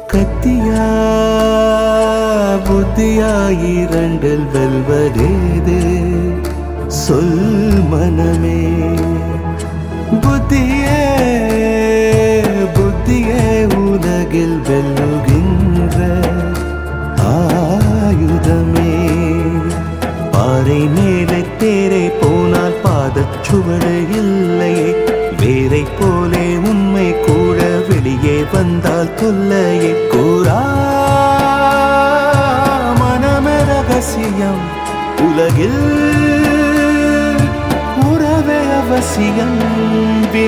கத்தியா புத்தியா இரண்டில் வெல்வதேது சொல் மனமே புத்தியே புத்தியே உலகில் வெல்லுகின்ற ஆயுதமே பாறை மேலே தேரை போனால் பாதச்சுவடு இல்லையே வேரை போலே உண்மை கூட வெளியே வந்தால் தொல்லையே கூறா மனமே ரகசியம் உலகில் உறவே அவசியம்